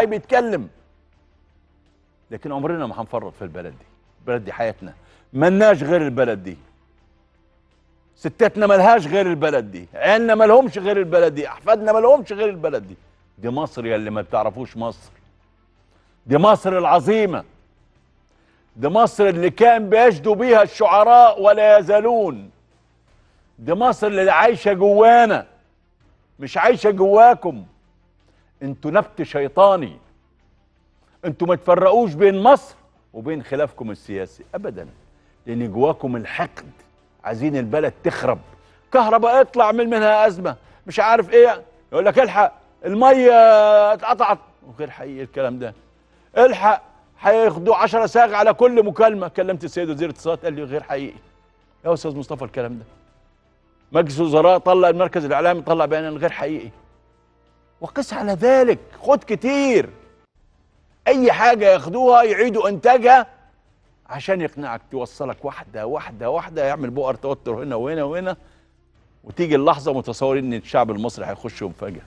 شرعي بيتكلم لكن عمرنا ما هنفرط في البلد دي البلد دي حياتنا ملناش غير البلد دي ستاتنا ملهاش غير البلد دي عيالنا ملهمش غير البلد دي احفادنا ملهمش غير البلد دي دي مصر يا اللي ما بتعرفوش مصر دي مصر العظيمة دي مصر اللي كان بيجدوا بيها الشعراء ولا يزالون دي مصر اللي عايشة جوانا مش عايشة جواكم انتوا نبت شيطاني انتوا ما تفرقوش بين مصر وبين خلافكم السياسي ابدا لان جواكم الحقد عايزين البلد تخرب كهرباء اطلع من منها ازمه مش عارف ايه يقول لك الحق الميه اتقطعت وغير حقيقي الكلام ده الحق هياخدوا 10 ساغ على كل مكالمه كلمت السيد وزير الاتصالات قال لي غير حقيقي يا استاذ مصطفى الكلام ده مجلس الوزراء طلع المركز الاعلامي طلع بيان غير حقيقي وقس على ذلك خد كتير اي حاجه ياخدوها يعيدوا انتاجها عشان يقنعك توصلك واحده واحده واحده يعمل بؤر توتر هنا وهنا وهنا وتيجي اللحظه متصورين ان الشعب المصري هيخش مفاجاه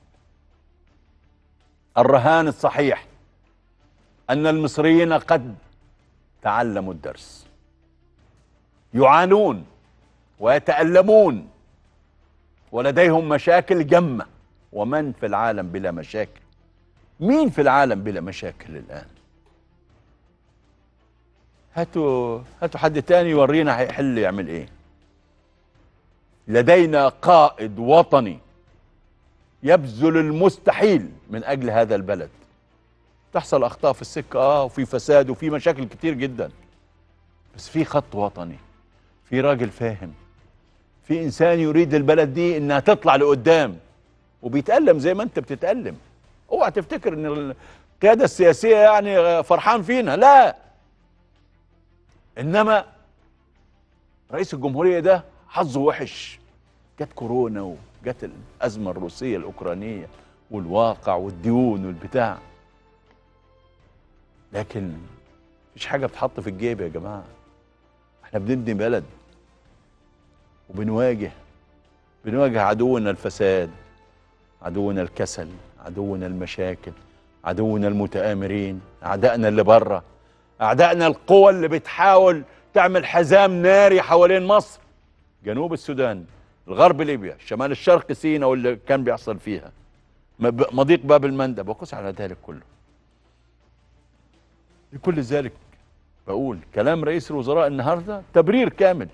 الرهان الصحيح ان المصريين قد تعلموا الدرس يعانون ويتألمون ولديهم مشاكل جمة ومن في العالم بلا مشاكل مين في العالم بلا مشاكل الآن هاتوا هاتوا حد تاني يورينا هيحل يعمل ايه لدينا قائد وطني يبذل المستحيل من اجل هذا البلد تحصل اخطاء في السكه اه وفي فساد وفي مشاكل كتير جدا بس في خط وطني في راجل فاهم في انسان يريد البلد دي انها تطلع لقدام وبيتألم زي ما انت بتتألم اوعى تفتكر ان القياده السياسيه يعني فرحان فينا لا انما رئيس الجمهوريه ده حظه وحش جت كورونا وجت الازمه الروسيه الاوكرانيه والواقع والديون والبتاع لكن مفيش حاجه بتحط في الجيب يا جماعه احنا بنبني بلد وبنواجه بنواجه عدونا الفساد عدونا الكسل عدونا المشاكل عدونا المتآمرين أعدائنا اللي بره أعدائنا القوى اللي بتحاول تعمل حزام ناري حوالين مصر جنوب السودان الغرب ليبيا شمال الشرق سيناء واللي كان بيحصل فيها مب- مضيق باب المندب وقس على ذلك كله لكل ذلك بقول كلام رئيس الوزراء النهارده تبرير كامل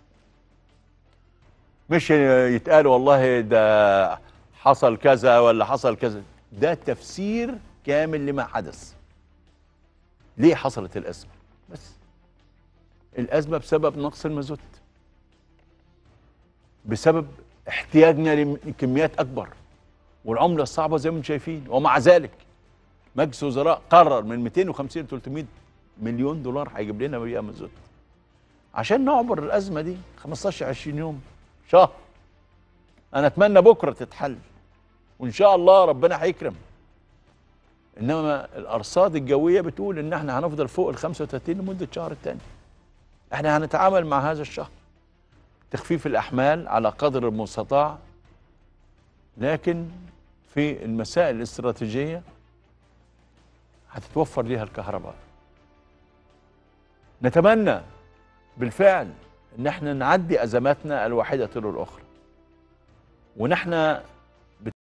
مش يتقال والله ده حصل كذا ولا حصل كذا ده تفسير كامل لما حدث ليه حصلت الأزمة بس الأزمة بسبب نقص المازوت بسبب احتياجنا لكميات أكبر والعملة الصعبة زي ما انتم شايفين ومع ذلك مجلس وزراء قرر من 250 ل 300 مليون دولار هيجيب لنا بيها مازوت عشان نعبر الأزمة دي 15 20 يوم شهر أنا أتمنى بكرة تتحل وإن شاء الله ربنا هيكرم انما الارصاد الجويه بتقول ان احنا هنفضل فوق ال 35 لمده شهر التاني احنا هنتعامل مع هذا الشهر تخفيف الاحمال على قدر المستطاع لكن في المسائل الاستراتيجيه هتتوفر ليها الكهرباء نتمنى بالفعل ان احنا نعدي ازماتنا الواحده تلو الاخرى ونحن